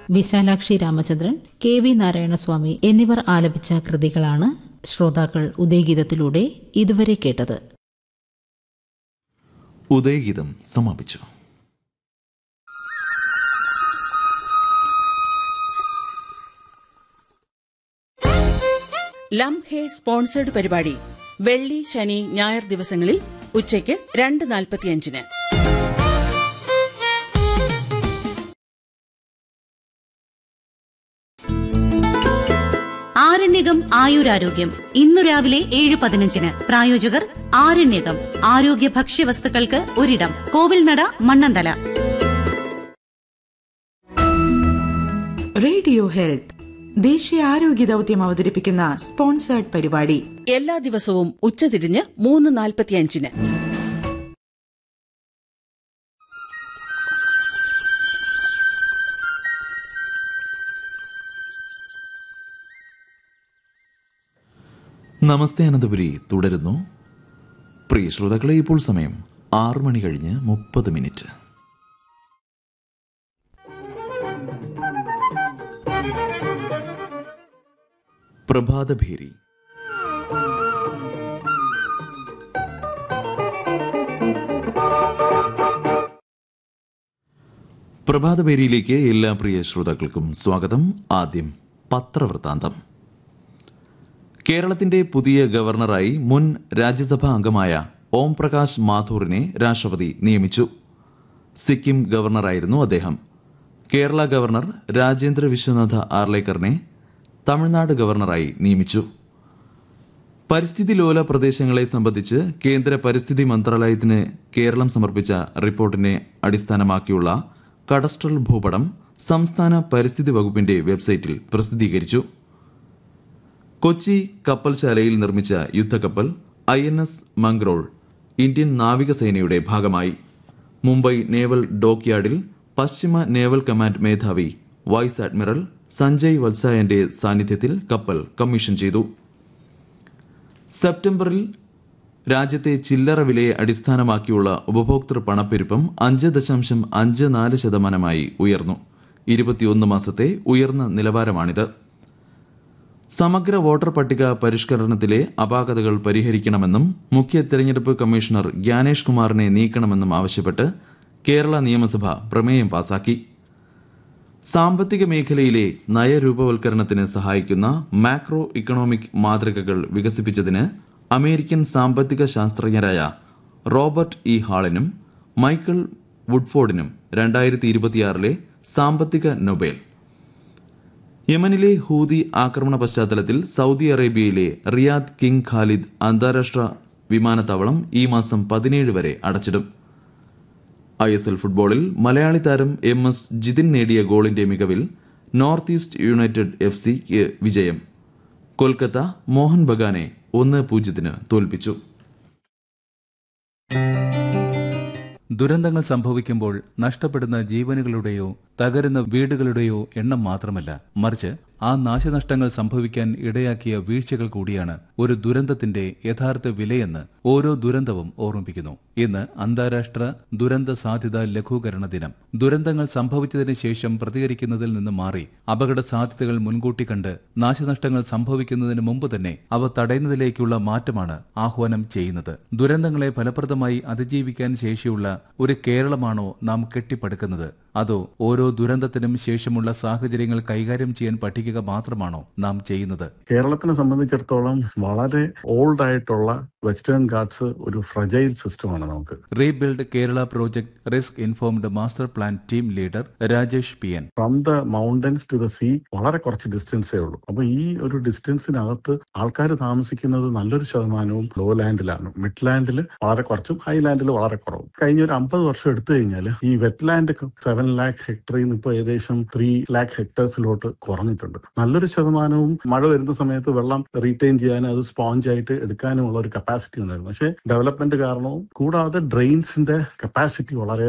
Vishalakshi Ramachandran K V Narayanaswamy എന്നിവർ ആലപിച്ച കൃതികളാണ് ശ്രോതാക്കൾ ഉദയഗീതത്തിലൂടെ ഇതുവരെ കേട്ടത് ഉദയഗീതം സമാപിച്ചു ലം ഹേ സ്പോൺസേഡ് പരിപാടി വെള്ളി ശനി ഞായർ ദിവസങ്ങളിൽ ഉച്ചയ്ക്ക് രണ്ട് നാൽപ്പത്തിയഞ്ചിന് ആരണ്യകം ആയുരാരോഗ്യം ഇന്നു രാവിലെ ഏഴ് പതിനഞ്ചിന് പ്രായോജകർ ആരണ്യകം ആരോഗ്യ ഭക്ഷ്യവസ്തുക്കൾക്ക് ഒരിടം കോവിൽനട മണ്ണന്തല റേഡിയോ ഹെൽത്ത് ദേശീയ ആരോഗ്യ ദൗത്യം അവതരിപ്പിക്കുന്ന സ്പോൺസേർഡ് പരിപാടി എല്ലാ ദിവസവും ഉച്ചതിരിഞ്ഞ് മൂന്ന് നാൽപ്പത്തിയഞ്ചിന് നമസ്തേ അനന്തപുരി തുടരുന്നു പ്രിയ ശ്രോതാക്കളെ ഇപ്പോൾ സമയം ആറ് മണി കഴിഞ്ഞ് മുപ്പത് മിനിറ്റ് പ്രഭാതഭേരി പ്രഭാതഭേരിയിലേക്ക് എല്ലാ പ്രിയ ശ്രോതാക്കൾക്കും സ്വാഗതം ആദ്യം പത്രവൃത്താന്തം കേരളത്തിന്റെ പുതിയ ഗവർണറായി മുൻ രാജ്യസഭാ അംഗമായ ഓം പ്രകാശ് മാഥൂറിനെ രാഷ്ട്രപതി നിയമിച്ചു സിക്കിം ഗവർണറായിരുന്നു അദ്ദേഹം കേരള ഗവർണർ രാജേന്ദ്ര വിശ്വനാഥ ആർലേക്കറിനെ തമിഴ്നാട് ഗവർണറായി നിയമിച്ചു പരിസ്ഥിതി ലോല പ്രദേശങ്ങളെ സംബന്ധിച്ച് കേന്ദ്ര പരിസ്ഥിതി മന്ത്രാലയത്തിന് കേരളം സമർപ്പിച്ച റിപ്പോർട്ടിനെ അടിസ്ഥാനമാക്കിയുള്ള കഡസ്ട്രൽ ഭൂപടം സംസ്ഥാന പരിസ്ഥിതി വകുപ്പിന്റെ വെബ്സൈറ്റിൽ പ്രസിദ്ധീകരിച്ചു കൊച്ചി കപ്പൽശാലയിൽ നിർമ്മിച്ച യുദ്ധക്കപ്പൽ I N S Mangrol Indian നാവികസേനയുടെ ഭാഗമായി മുംബൈ നേവൽ ഡോക്യാർഡിൽ പശ്ചിമ നേവൽ കമാൻഡ് മേധാവി വൈസ് അഡ്മിറൽ സഞ്ജയ് വത്സായന്റെ സാന്നിധ്യത്തിൽ കപ്പൽ കമ്മീഷൻ ചെയ്തു സെപ്റ്റംബറിൽ രാജ്യത്തെ ചില്ലറ വിലയെ അടിസ്ഥാനമാക്കിയുള്ള ഉപഭോക്തൃ പണപ്പെരുപ്പം അഞ്ച് ദശാംശം അഞ്ച് നാല് ശതമാനമായി ഉയർന്നു ഇരുപത്തിയൊന്ന് മാസത്തെ ഉയർന്ന നിലവാരമാണിത് സമഗ്ര വോട്ടർ പട്ടിക പരിഷ്കരണത്തിലെ അപാകതകൾ പരിഹരിക്കണമെന്നും മുഖ്യ തെരഞ്ഞെടുപ്പ് കമ്മീഷണർ ജ്ഞാനേഷ് കുമാറിനെ നീക്കണമെന്നും ആവശ്യപ്പെട്ട് കേരള നിയമസഭ പ്രമേയം പാസാക്കി സാമ്പത്തിക മേഖലയിലെ നയരൂപവൽക്കരണത്തിന് സഹായിക്കുന്ന മാക്രോ ഇക്കണോമിക് മാതൃകകൾ വികസിപ്പിച്ചതിന് അമേരിക്കൻ സാമ്പത്തിക ശാസ്ത്രജ്ഞരായ റോബർട്ട് ഇ ഹാളിനും മൈക്കിൾ വുഡ്ഫോർഡിനും രണ്ടായിരത്തി ഇരുപത്തിയാറിലെ സാമ്പത്തിക നൊബേൽ യമനിലെ ഹൂതി ആക്രമണ പശ്ചാത്തലത്തിൽ സൗദി അറേബ്യയിലെ റിയാദ് കിങ് ഖാലിദ് അന്താരാഷ്ട്ര വിമാനത്താവളം ഈ മാസം പതിനേഴ് വരെ അടച്ചിടും ഐ എസ് എൽ ഫുട്ബോളിൽ മലയാളി താരം എം എസ് ജിതിൻ നേടിയ ഗോളിന്റെ മികവിൽ നോർത്ത് ഈസ്റ്റ് യുണൈറ്റഡ് എഫ് സിക്ക് വിജയം കൊൽക്കത്ത മോഹൻ ബഗാനെ ഒന്ന് പൂജ്യത്തിന് തോൽപ്പിച്ചു ദുരന്തങ്ങൾ സംഭവിക്കുമ്പോൾ നഷ്ടപ്പെടുന്ന ജീവനുകളുടെയോ തകരുന്ന വീടുകളുടെയോ എണ്ണം മാത്രമല്ല മറിച്ച് ആ നാശനഷ്ടങ്ങൾ സംഭവിക്കാൻ ഇടയാക്കിയ വീഴ്ചകൾ കൂടിയാണ് ഒരു ദുരന്തത്തിന്റെ യഥാർത്ഥ വിലയെന്ന് ഓരോ ദുരന്തവും ഓർമ്മിപ്പിക്കുന്നു ഇന്ന് അന്താരാഷ്ട്ര ദുരന്ത സാധ്യത ലഘൂകരണ ദിനം ദുരന്തങ്ങൾ സംഭവിച്ചതിന് ശേഷം പ്രതികരിക്കുന്നതിൽ നിന്ന് മാറി അപകട സാധ്യതകൾ മുൻകൂട്ടി കണ്ട് നാശനഷ്ടങ്ങൾ സംഭവിക്കുന്നതിന് മുമ്പ് തന്നെ അവ തടയുന്നതിലേക്കുള്ള മാറ്റമാണ് ആഹ്വാനം ചെയ്യുന്നത് ദുരന്തങ്ങളെ ഫലപ്രദമായി അതിജീവിക്കാൻ ശേഷിയുള്ള ഒരു കേരളമാണോ നാം കെട്ടിപ്പടുക്കുന്നത് അതോ ഓരോ ദുരന്തത്തിനും ശേഷമുള്ള സാഹചര്യങ്ങൾ കൈകാര്യം ചെയ്യാൻ പഠിക്കുക മാത്രമാണോ നാം ചെയ്യുന്നത് കേരളത്തിനെ സംബന്ധിച്ചിടത്തോളം വളരെ ഓൾഡ് ആയിട്ടുള്ള വെസ്റ്റേൺ ഗാർഡ്സ് ഒരു ഫ്രജൈൽ സിസ്റ്റമാണ് നമുക്ക് rebuild Kerala project risk informed master plan team leader Rajesh P N from the mountains to the sea വളരെ കുറച്ച് ഡിസ്റ്റൻസേ ഉള്ളൂ അപ്പൊ ഈ ഒരു ഡിസ്റ്റൻസിനകത്ത് ആൾക്കാർ താമസിക്കുന്നത് നല്ലൊരു ശതമാനവും ലോ ലാൻഡിലാണ് മിഡ് ലാൻഡിൽ വളരെ കുറച്ചും ഹൈ ലാൻഡിൽ വളരെ കുറവും കഴിഞ്ഞ ഒരു അമ്പത് വർഷം എടുത്തു കഴിഞ്ഞാൽ ഈ വെറ്റ് ലാൻഡ് സെവൻ ലാക്ക് ഹെക്ടറിൽ നിന്ന് ഇപ്പോൾ ഏകദേശം ത്രീ ലാക്ക് ഹെക്ടേഴ്സിലോട്ട് കുറഞ്ഞിട്ടുണ്ട് നല്ലൊരു ശതമാനവും മഴ വരുന്ന സമയത്ത് വെള്ളം റീറ്റെയിൻ ചെയ്യാനും അത് സ്പോഞ്ച് ആയിട്ട് എടുക്കാനുമുള്ള ഒരു കപ്പാസിറ്റി ഉണ്ടായിരുന്നു പക്ഷേ ഡെവലപ്മെന്റ് കാരണവും കൂടാതെ ഡ്രെയിൻസിന്റെ കപ്പാസിറ്റി വളരെ